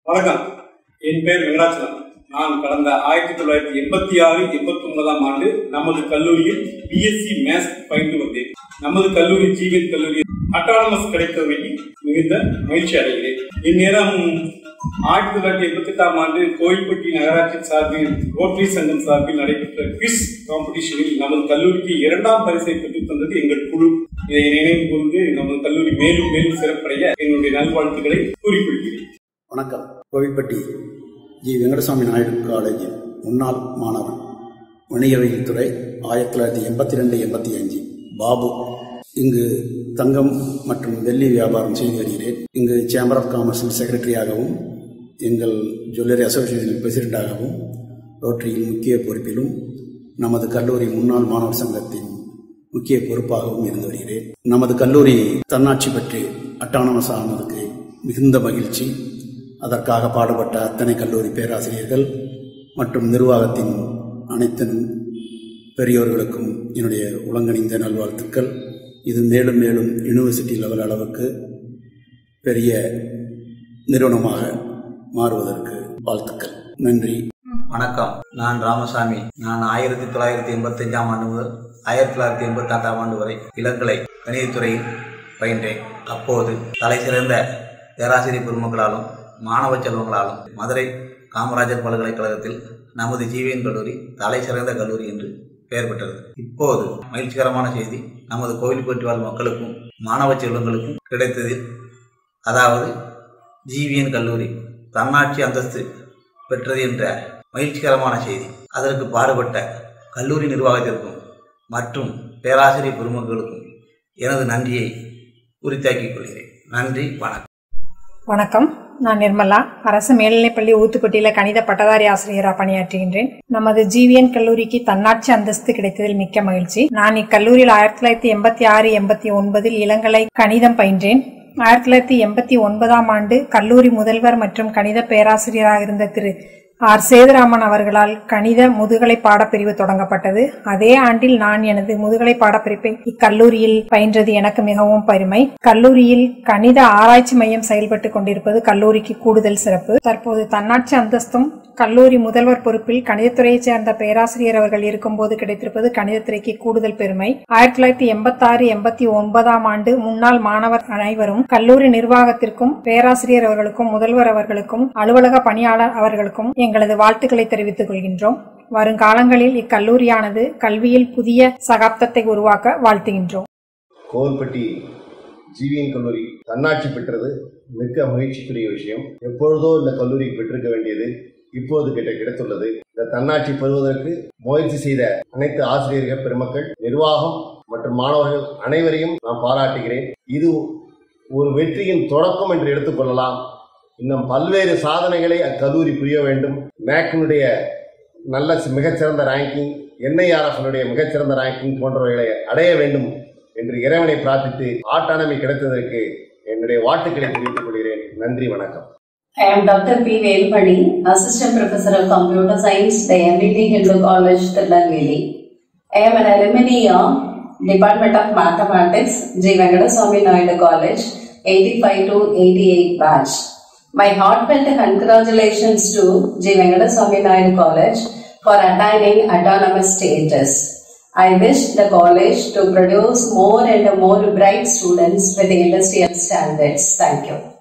வணக்கம் என் பெயர் வெங்கடாச்சலம் நான் கடந்த ஆயிரத்தி தொள்ளாயிரத்தி எண்பத்தி ஆறு எண்பத்தி ஒன்பதாம் ஆண்டு நமது கல்லூரியில் பிஎஸ்சி மேத்ஸ் பயின்று வந்தேன் நமது கல்லூரி ஜீவன் கல்லூரி அட்டானமஸ் கிடைத்தமைக்கு மிகுந்த மகிழ்ச்சி அடைகிறேன் இந்நேரம் ஆயிரத்தி தொள்ளாயிரத்தி எண்பத்தி எட்டாம் ஆண்டு கோயில்பட்டி நகராட்சி சார்பில் ரோட்டரி சங்கம் சார்பில் நடைபெற்ற குவிஸ் காம்படிஷனில் நமது கல்லூரிக்கு இரண்டாம் பரிசை பெற்றுத் தந்தது எங்கள் குழு இதை நினைவு கூர்ந்து நமது கல்லூரி மேலும் மேலும் சிறப்படைய என்னுடைய நல்வாழ்த்துக்களை கூறிக்கொள்கிறேன் வணக்கம் கோவில்பட்டி ஜி வெங்கடசாமி நாயுடு காலேஜின் முன்னாள் மாணவன் வணிகவியல் துறை ஆயிரத்தி தொள்ளாயிரத்தி எண்பத்தி ரெண்டு எண்பத்தி அஞ்சு பாபு இங்கு தங்கம் மற்றும் வெள்ளி வியாபாரம் செய்து வருகிறேன் இங்கு சேம்பர் ஆஃப் காமர்ஸில் செக்ரட்டரியாகவும் எங்கள் ஜுவல்லரி அசோசியேஷன் பிரசிடெண்டாகவும் ரோட்டரியில் முக்கிய பொறுப்பிலும் நமது கல்லூரி முன்னாள் மாணவர் சங்கத்தின் முக்கிய பொறுப்பாகவும் இருந்து வருகிறேன் நமது கல்லூரி தன்னாட்சி பெற்று அட்டானமஸ் ஆனதுக்கு மிகுந்த மகிழ்ச்சி அதற்காக பாடுபட்ட அத்தனை கல்லூரி பேராசிரியர்கள் மற்றும் நிர்வாகத்தின் அனைத்து பெரியோர்களுக்கும் என்னுடைய உலங்கணிந்த நல்வாழ்த்துக்கள் இது மேலும் மேலும் யூனிவர்சிட்டி லெவல் அளவுக்கு பெரிய நிறுவனமாக மாறுவதற்கு வாழ்த்துக்கள் நன்றி வணக்கம் நான் ராமசாமி நான் ஆயிரத்தி தொள்ளாயிரத்தி எண்பத்தி அஞ்சாம் ஆண்டு முதல் ஆயிரத்தி தொள்ளாயிரத்தி எண்பத்தி ஆறாம் ஆண்டு வரை இளங்கலை கணிதத்துறையில் பயின்றேன் அப்போது தலை சிறந்த பேராசிரியர் பெருமக்களாலும் மாணவ செல்வங்களாலும் மதுரை காமராஜர் பல்கலைக்கழகத்தில் நமது ஜீவியன் கல்லூரி தலை சிறந்த கல்லூரி என்று பெயர் பெற்றது இப்போது மகிழ்ச்சிகரமான செய்தி நமது கோவில்பட்டி வாழ் மக்களுக்கும் மாணவ செல்வங்களுக்கும் கிடைத்ததில் அதாவது ஜிவிஎன் கல்லூரி தன்னாட்சி அந்தஸ்து பெற்றது என்ற மகிழ்ச்சிகரமான செய்தி அதற்கு பாடுபட்ட கல்லூரி நிர்வாகத்திற்கும் மற்றும் பேராசிரியர் பெருமக்களுக்கும் எனது நன்றியை உரித்தாக்கிக் கொள்கிறேன் நன்றி வணக்கம் வணக்கம் நான் நிர்மலா அரசு மேல்நிலைப்பள்ளி ஊத்துப்பட்டியில கணித பட்டதாரி ஆசிரியராக பணியாற்றுகின்றேன் நமது ஜிவிஎன் கல்லூரிக்கு தன்னாட்சி அந்தஸ்து கிடைத்ததில் மிக்க மகிழ்ச்சி நான் இக்கல்லூரியில் ஆயிரத்தி தொள்ளாயிரத்தி எண்பத்தி ஆறு எண்பத்தி ஒன்பதில் இளங்கலை கணிதம் பயின்றேன் ஆயிரத்தி தொள்ளாயிரத்தி எண்பத்தி ஒன்பதாம் ஆண்டு கல்லூரி முதல்வர் மற்றும் கணித பேராசிரியராக இருந்த திரு ஆர் சேதுராமன் அவர்களால் கணித முதுகலை பாடப்பிரிவு தொடங்கப்பட்டது அதே ஆண்டில் நான் எனது முதுகலை பாடப்பிரிப்பை இக்கல்லூரியில் பயின்றது எனக்கு மிகவும் பெருமை கல்லூரியில் கணித ஆராய்ச்சி மையம் செயல்பட்டு கொண்டிருப்பது கல்லூரிக்கு கூடுதல் சிறப்பு தற்போது தன்னாட்சி அந்தஸ்தும் கல்லூரி முதல்வர் பொறுப்பில் கணிதத்துறையைச் சேர்ந்த பேராசிரியர் அவர்கள் இருக்கும்போது கிடைத்திருப்பது கணிதத்துறைக்கு கூடுதல் பெருமை ஆயிரத்தி தொள்ளாயிரத்தி எண்பத்தாறு எண்பத்தி ஒன்பதாம் ஆண்டு முன்னாள் மாணவர் அனைவரும் கல்லூரி நிர்வாகத்திற்கும் பேராசிரியர் அவர்களுக்கும் முதல்வர் அவர்களுக்கும் அலுவலக பணியாளர் அவர்களுக்கும் எங்களது வாழ்த்துக்களை தெரிவித்துக் கொள்கின்றோம் வருங்காலங்களில் இக்கல்லூரியானது கல்வியில் புதிய சகாப்தத்தை உருவாக்க வாழ்த்துகின்றோம் கோவில்பட்டி ஜிவிஎன் கல்லூரி தன்னாட்சி பெற்றது மிக்க மகிழ்ச்சிக்குரிய விஷயம் எப்பொழுதோ இந்த கல்லூரி பெற்றிருக்க வேண்டியது இப்போது கிட்ட கிடைத்துள்ளது இந்த தன்னாட்சி பெறுவதற்கு முயற்சி செய்த அனைத்து ஆசிரியர்கள் பெருமக்கள் நிர்வாகம் மற்றும் மாணவர்கள் அனைவரையும் நான் பாராட்டுகிறேன் இது ஒரு வெற்றியின் தொடக்கம் என்று எடுத்துக்கொள்ளலாம் இன்னும் பல்வேறு சாதனைகளை அக்கல்லூரி புரிய வேண்டும் மேக்கினுடைய நல்ல மிகச்சிறந்த ரேங்கிங் என்ஐஆர்எஃப்னுடைய மிகச்சிறந்த ரேங்கிங் போன்றவைகளை அடைய வேண்டும் என்று இறைவனை பிரார்த்தித்து ஆட்டானமி கிடைத்ததற்கு என்னுடைய வாழ்த்துக்களை தெரிவித்துக் கொள்கிறேன் நன்றி வணக்கம் I am Dr. P. Velpadi, Assistant Professor of Computer Science, the MDT Hindu College, Tirunelveli. I am an alumni of Department of Mathematics, J. Venkadaswamy Naidu College, 85 to 88 batch. My heartfelt congratulations to J. Venkadaswamy Naidu College for attaining autonomous status. I wish the college to produce more and more bright students with industrial standards. Thank you.